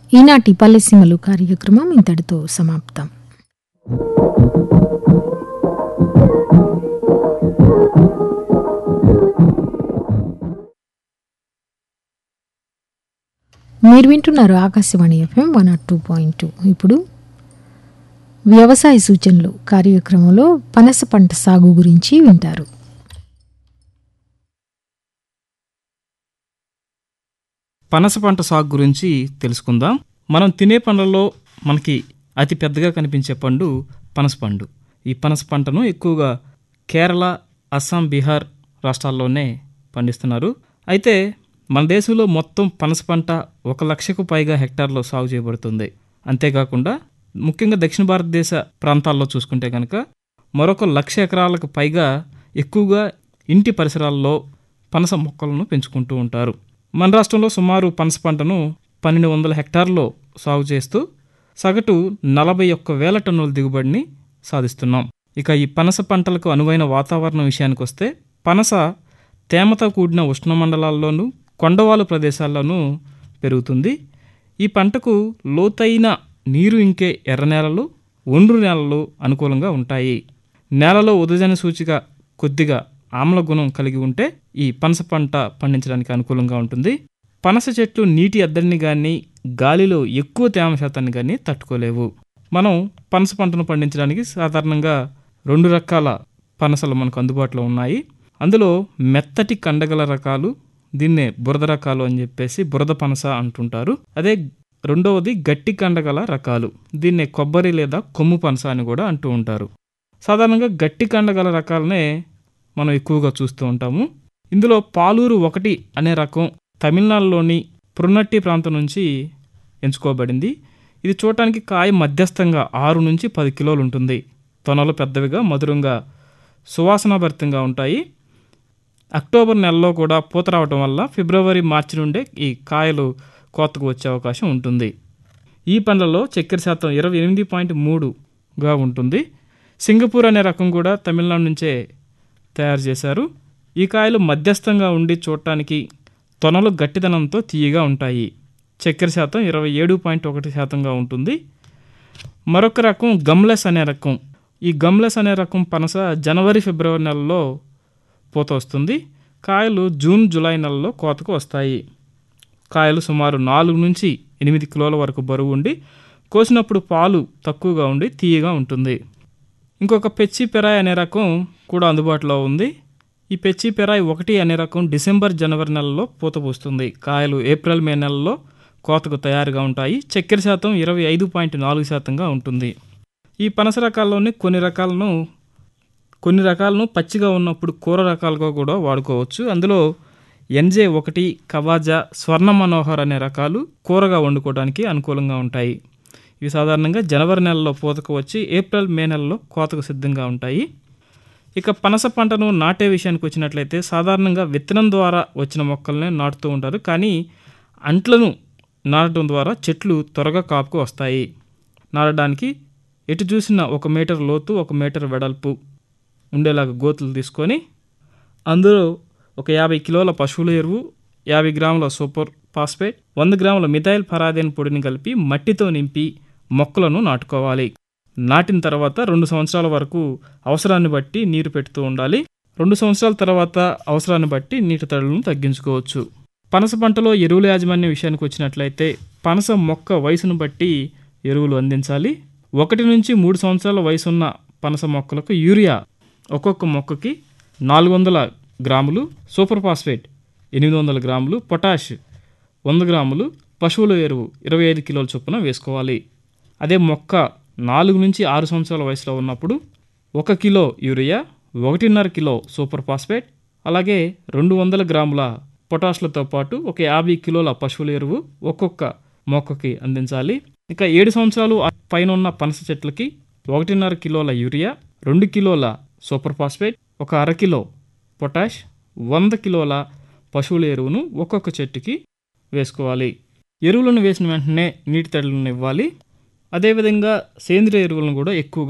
ఈనాటి పల్లెసీమలు కార్యక్రమం ఇంతటితో సమాప్తం మీరు వింటున్నారు Akashvani FM one naught two point two ఇప్పుడు వ్యవసాయ సూచనలు కార్యక్రమంలో పనస పంట సాగు గురించి వింటారు పనస పంట సాగు గురించి తెలుసుకుందాం మనం తినే పండ్లలో మనకి అతి పెద్దగా కనిపించే పండు పనస పండు ఈ పనస పంటను ఎక్కువగా కేరళ అస్సాం బీహార్ రాష్ట్రాల్లోనే పండిస్తున్నారు అయితే మన దేశంలో మొత్తం పనస పంట ఒక లక్షకు పైగా హెక్టార్లో సాగు చేయబడుతుంది అంతేకాకుండా ముఖ్యంగా దక్షిణ భారతదేశ ప్రాంతాల్లో చూసుకుంటే కనుక మరొక లక్ష ఎకరాలకు పైగా ఎక్కువగా ఇంటి పరిసరాల్లో పనస మొక్కలను పెంచుకుంటూ ఉంటారు మన రాష్ట్రంలో సుమారు పనస పంటను పన్నెండు వందల హెక్టార్లో సాగు చేస్తూ సగటు నలభై ఒక్క వేల టన్నుల దిగుబడిని సాధిస్తున్నాం ఇక ఈ పనస పంటలకు అనువైన వాతావరణం విషయానికి వస్తే పనస తేమతో కూడిన ఉష్ణమండలాల్లోనూ కొండవాలు ప్రదేశాల్లోనూ పెరుగుతుంది ఈ పంటకు లోతైన నీరు ఇంకే ఎర్ర నేలలు ఒండ్రు నేలలు అనుకూలంగా ఉంటాయి నేలలో ఉదజన సూచిక కొద్దిగా ఆమ్ల గుణం కలిగి ఉంటే ఈ పనస పంట పండించడానికి అనుకూలంగా ఉంటుంది పనస చెట్లు నీటి ఎద్దడిని కానీ గాలిలో ఎక్కువ తేమ శాతాన్ని కానీ తట్టుకోలేవు మనం పనస పంటను పండించడానికి సాధారణంగా రెండు రకాల పనసలు మనకు అందుబాటులో ఉన్నాయి అందులో మెత్తటి కండగల రకాలు దీన్నే బురద రకాలు అని చెప్పేసి బురద పనస అంటుంటారు అదే రెండవది గట్టి కండగల రకాలు దీన్నే కొబ్బరి లేదా కొమ్ము పనస అని కూడా అంటూ ఉంటారు సాధారణంగా గట్టి కండగల రకాలనే మనం ఎక్కువగా చూస్తూ ఉంటాము ఇందులో పాలూరు ఒకటి అనే రకం తమిళనాడులోని పురునట్టి ప్రాంతం నుంచి ఎంచుకోబడింది ఇది చూడటానికి కాయ మధ్యస్థంగా ఆరు నుంచి పది కిలోలు ఉంటుంది తొనలు పెద్దవిగా మధురంగా సువాసనాభరితంగా ఉంటాయి అక్టోబర్ నెలలో కూడా పూత రావటం వల్ల ఫిబ్రవరి మార్చి నుండే ఈ కాయలు కోతకు వచ్చే అవకాశం ఉంటుంది ఈ పండ్లలో చక్కెర శాతం ఇరవై ఎనిమిది పాయింట్ మూడుగా ఉంటుంది సింగపూర్ అనే రకం కూడా తమిళనాడు నుంచే తయారు చేశారు ఈ కాయలు మధ్యస్థంగా ఉండి చూడటానికి తొనలు గట్టిదనంతో తీయగా ఉంటాయి చక్కెర శాతం ఇరవై ఏడు పాయింట్ ఒకటి శాతంగా ఉంటుంది మరొక రకం గమ్లెస్ అనే రకం ఈ గమ్లెస్ అనే రకం పనస జనవరి ఫిబ్రవరి నెలలో పూత వస్తుంది కాయలు జూన్ జూలై నెలలో కోతకు వస్తాయి కాయలు సుమారు నాలుగు నుంచి ఎనిమిది కిలోల వరకు బరువు ఉండి కోసినప్పుడు పాలు తక్కువగా ఉండి తీయగా ఉంటుంది ఇంకొక పెచ్చి పెరాయ్ అనే రకం కూడా అందుబాటులో ఉంది ఈ పెచ్చి పెరాయ్ ఒకటి అనే రకం డిసెంబర్ జనవరి నెలలో పూత పూస్తుంది కాయలు ఏప్రిల్ మే నెలలో కోతకు తయారుగా ఉంటాయి చక్కెర శాతం ఇరవై ఐదు పాయింట్ నాలుగు శాతంగా ఉంటుంది ఈ పనస రకాల్లోని కొన్ని రకాలను కొన్ని రకాలను పచ్చిగా ఉన్నప్పుడు కూర రకాలుగా కూడా వాడుకోవచ్చు అందులో ఎన్జే ఒకటి కవాజా స్వర్ణ మనోహర్ అనే రకాలు కూరగా వండుకోవడానికి అనుకూలంగా ఉంటాయి ఇవి సాధారణంగా జనవరి నెలలో పూతకు వచ్చి ఏప్రిల్ మే నెలలో కోతకు సిద్ధంగా ఉంటాయి ఇక పనస పంటను నాటే విషయానికి వచ్చినట్లయితే సాధారణంగా విత్తనం ద్వారా వచ్చిన మొక్కలనే నాటుతూ ఉంటారు కానీ అంట్లను నాటడం ద్వారా చెట్లు త్వరగా కాపుకు వస్తాయి నాటడానికి ఎటు చూసిన ఒక మీటర్ లోతు ఒక మీటర్ వెడల్పు ఉండేలాగా గోతులు తీసుకొని అందులో ఒక యాభై కిలోల పశువుల ఎరువు యాభై గ్రాముల సూపర్ ఫాస్ఫేట్ వంద గ్రాముల మిథైల్ పరాదేన్ పొడిని కలిపి మట్టితో నింపి మొక్కలను నాటుకోవాలి నాటిన తర్వాత రెండు సంవత్సరాల వరకు అవసరాన్ని బట్టి నీరు పెడుతూ ఉండాలి రెండు సంవత్సరాల తర్వాత అవసరాన్ని బట్టి నీటి తడులను తగ్గించుకోవచ్చు పనస పంటలో ఎరువుల యాజమాన్య విషయానికి వచ్చినట్లయితే పనస మొక్క వయసును బట్టి ఎరువులు అందించాలి ఒకటి నుంచి మూడు సంవత్సరాల వయసున్న పనస మొక్కలకు యూరియా ఒక్కొక్క మొక్కకి నాలుగు వందల గ్రాములు సూపర్ ఫాస్ఫేట్ ఎనిమిది వందల గ్రాములు పొటాష్ వంద గ్రాములు పశువుల ఎరువు ఇరవై ఐదు కిలోల చొప్పున వేసుకోవాలి అదే మొక్క నాలుగు నుంచి ఆరు సంవత్సరాల వయసులో ఉన్నప్పుడు ఒక కిలో యూరియా ఒకటిన్నర కిలో సూపర్ ఫాస్ఫేట్ అలాగే రెండు వందల గ్రాముల పొటాష్లతో పాటు ఒక యాభై కిలోల పశువుల ఎరువు ఒక్కొక్క మొక్కకి అందించాలి ఇక ఏడు సంవత్సరాలు పైన ఉన్న పనస చెట్లకి ఒకటిన్నర కిలోల యూరియా రెండు కిలోల సూపర్ ఫాస్ఫేట్ ఒక అర కిలో పొటాష్ వంద కిలోల పశువుల ఎరువును ఒక్కొక్క చెట్టుకి వేసుకోవాలి ఎరువులను వేసిన వెంటనే నీటి తడులను ఇవ్వాలి అదేవిధంగా సేంద్రియ ఎరువులను కూడా ఎక్కువగా